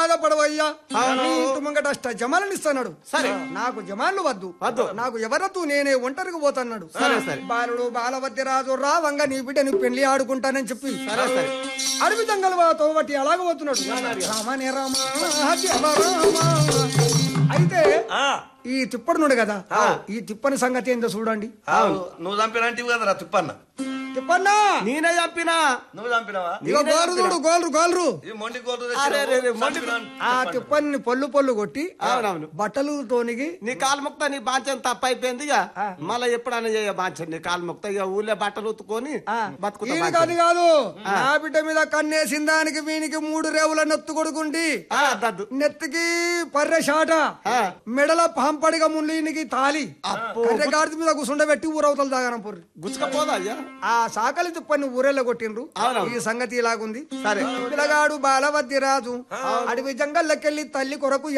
బాధపడవయ్యా నీ ఇంటి ముంగట అష్ట జమాలను ఇస్తున్నాడు సరే. నాకు జమాన్లు వద్దు వద్దు. నాకు ఎవరద్దు నేనే ఒంటరికి పోతున్నాడు సరే, సరే. బాలుడు బాలవద్య రాజు రావంగా నీ బిడ్డని పెళ్లి ఆడుకుంటానని చెప్పి సరే సరే అడవి జంగలతో బట్టి అలాగ పోతున్నాడు రామనే రామ జమ రామ. అయితే ఆ, ఈ తిప్పడు నుండి కదా ఈ తిప్పని సంగతి ఏందో చూడండి అవును. నువ్వు చంపినంటివి కదరా తిప్పన్న తిప్పన్నా నేనే చంపినా నువ్వు చంపినవా ఇక గోలు చూడు గోలు గోలు ఈ మొండి కోటు అరే, అరే, అరే, మొండి ఆ తిప్పని పొల్లు పొల్లు కొట్టి అవునవును బట్టలు తోనిగి నీ కాలు ముక్త నీ బాంచం తప్పైపోయింది ఇక మళ్ళీ ఎప్పుడైనా చేయ బాంచం నీ కాలు ముక్త ఇక ఊళ్ళో బట్టలు ఉత్తుకొని బతుకుతా ఈయన బాంచం. కాదు కాదు నా బిడ్డ మీద కన్నేసిన దానికి వీనికి మూడు రేవుల నెత్తు కొడుకుంటి ఆ, దద్దు నెత్తికి పర్రె షాట ఆ. మెడల పాంపడిగా ముందు ఈయనకి తాలి కర్రె గాడిద మీద కూసుండబెట్టి ఊరవతలు దాగనం పొర్రి గుచ్చుకపోదా అయ్యా ఆ సాకలి తిప్పని ఊరెళ్ళ కొట్టిండ్రు అవునవును. ఈ సంగతి ఇలాగుంది సరే పిల్లగాడు బాలవద్ది రాజు అడవి జంగల్లకెళ్ళి తల్లి కొరకు